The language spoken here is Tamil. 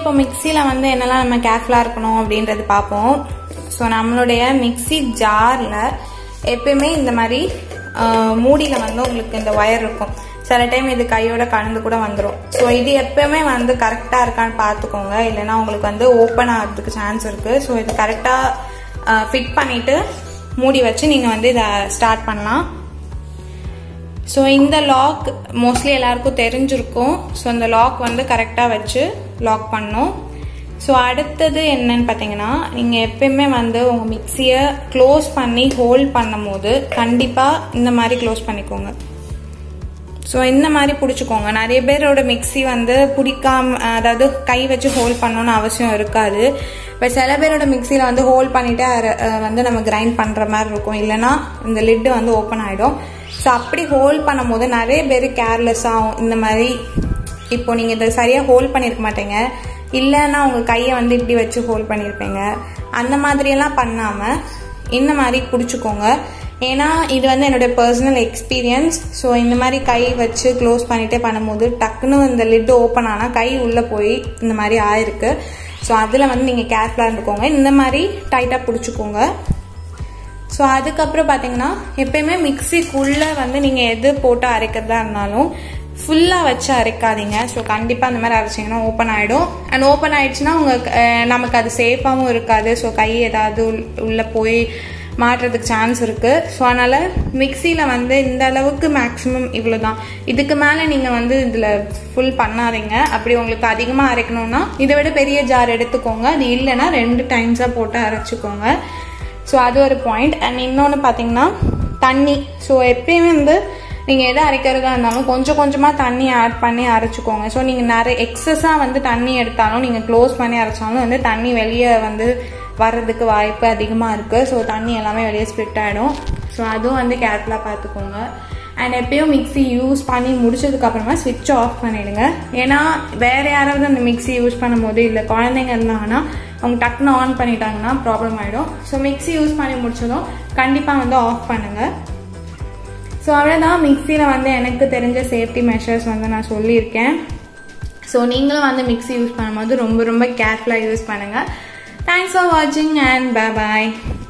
இப்போ மிக்சியில் வந்து என்னெல்லாம் நம்ம கேர்ஃபுல்லாக இருக்கணும் அப்படின்றது பார்ப்போம் ஸோ நம்மளுடைய மிக்சி ஜாரில் எப்பயுமே இந்த மாதிரி மூடியில் வந்து உங்களுக்கு இந்த ஒயர் இருக்கும் சில டைம் இது கையோட கலந்து கூட வந்துடும் ஸோ இது எப்பயுமே வந்து கரெக்டாக இருக்கான்னு பார்த்துக்கோங்க இல்லைன்னா உங்களுக்கு வந்து ஓப்பன் ஆகிறதுக்கு சான்ஸ் இருக்குது ஸோ இது கரெக்டாக ஃபிட் பண்ணிவிட்டு மூடி வச்சு நீங்கள் வந்து இதை ஸ்டார்ட் பண்ணலாம் ஸோ இந்த லாக் மோஸ்ட்லி எல்லாருக்கும் தெரிஞ்சிருக்கும் ஸோ இந்த லாக் வந்து கரெக்டாக வச்சு லாக் பண்ணும் ஸோ அடுத்தது என்னன்னு பார்த்தீங்கன்னா நீங்கள் எப்பயுமே வந்து உங்கள் மிக்சியை க்ளோஸ் பண்ணி ஹோல்ட் பண்ணும் போது கண்டிப்பாக இந்த மாதிரி க்ளோஸ் பண்ணிக்கோங்க ஸோ இந்த மாதிரி பிடிச்சிக்கோங்க நிறைய பேரோட மிக்சி வந்து பிடிக்காம அதாவது கை வச்சு ஹோல்ட் பண்ணணும்னு அவசியம் இருக்காது பட் சில பேரோட மிக்சியில் வந்து ஹோல்ட் பண்ணிட்டு வந்து நம்ம கிரைண்ட் பண்ணுற மாதிரி இருக்கும் இல்லைன்னா இந்த லிட்டு வந்து ஓப்பன் ஆகிடும் ஸோ அப்படி ஹோல்ட் பண்ணும் போது நிறைய பேர் கேர்லெஸ்ஸாகும் இந்த மாதிரி இப்போ நீங்கள் இதை சரியாக ஹோல்ட் பண்ணியிருக்க மாட்டீங்க இல்லைன்னா உங்கள் கையை வந்து இப்படி வச்சு ஹோல்ட் பண்ணியிருப்பீங்க அந்த மாதிரியெல்லாம் பண்ணாமல் இந்த மாதிரி பிடிச்சிக்கோங்க ஏன்னா இது வந்து என்னுடைய பர்சனல் எக்ஸ்பீரியன்ஸ் ஸோ இந்த மாதிரி கை வச்சு க்ளோஸ் பண்ணிட்டே பண்ணும்போது டக்குன்னு இந்த லிட்டு ஓப்பன் ஆனால் கை உள்ளே போய் இந்த மாதிரி ஆயிருக்கு ஸோ அதில் வந்து நீங்கள் கேர்ஃபுல்லாக இருந்துக்கோங்க இந்த மாதிரி டைட்டாக பிடிச்சிக்கோங்க ஸோ அதுக்கப்புறம் பார்த்தீங்கன்னா எப்பயுமே மிக்சிக்குள்ளே வந்து நீங்கள் எது போட்டு அரைக்கிறதா இருந்தாலும் ஃபுல்லாக வச்சு அரைக்காதீங்க ஸோ கண்டிப்பாக அந்த மாதிரி அரைச்சிங்கன்னா ஓப்பன் ஆகிடும் அண்ட் ஓப்பன் ஆயிடுச்சுன்னா உங்கள் நமக்கு அது சேஃபாகவும் இருக்காது ஸோ கை ஏதாவது உள்ளே போய் மாட்டுறதுக்கு சான்ஸ் இருக்குது ஸோ அதனால் மிக்சியில் வந்து இந்த அளவுக்கு மேக்ஸிமம் இவ்வளோ தான் இதுக்கு மேலே நீங்கள் வந்து இதில் ஃபுல் பண்ணாதீங்க அப்படி உங்களுக்கு அதிகமாக அரைக்கணும்னா இதை விட பெரிய ஜார் எடுத்துக்கோங்க அது இல்லைன்னா ரெண்டு டைம்ஸாக போட்டு அரைச்சிக்கோங்க ஸோ அது ஒரு பாயிண்ட் அண்ட் இன்னொன்று பார்த்தீங்கன்னா தண்ணி ஸோ எப்பயுமே வந்து நீங்கள் எதை அரைக்கிறதா இருந்தாலும் கொஞ்சம் கொஞ்சமாக தண்ணி ஆட் பண்ணி அரைச்சிக்கோங்க ஸோ நீங்கள் நிறைய எக்ஸஸாக வந்து தண்ணி எடுத்தாலும் நீங்கள் க்ளோஸ் பண்ணி அரைச்சாலும் வந்து தண்ணி வெளியே வந்து வர்றதுக்கு வாய்ப்பு அதிகமாக இருக்குது ஸோ தண்ணி எல்லாமே வெளியே ஸ்ப்ளிட் ஆகிடும் ஸோ அதுவும் வந்து கேர்ஃபுல்லாக பார்த்துக்கோங்க அண்ட் எப்பயும் மிக்ஸி யூஸ் பண்ணி முடிச்சதுக்கப்புறமா ஸ்விட்ச் ஆஃப் பண்ணிடுங்க ஏன்னா வேறு யாராவது அந்த மிக்ஸி யூஸ் பண்ணும்போது இல்லை குழந்தைங்க இருந்தாங்கன்னா அவங்க டக்குன்னு ஆன் பண்ணிட்டாங்கன்னா ப்ராப்ளம் ஆகிடும் ஸோ மிக்ஸி யூஸ் பண்ணி முடிச்சதும் கண்டிப்பாக வந்து ஆஃப் பண்ணுங்கள் ஸோ அவ்வளோதான் மிக்சியில் வந்து எனக்கு தெரிஞ்ச சேஃப்டி மெஷர்ஸ் வந்து நான் சொல்லியிருக்கேன் ஸோ நீங்களும் வந்து மிக்ஸி யூஸ் பண்ணும்போது ரொம்ப ரொம்ப கேர்ஃபுல்லாக யூஸ் பண்ணுங்கள் தேங்க்ஸ் ஃபார் வாட்சிங் அண்ட் பை பாய்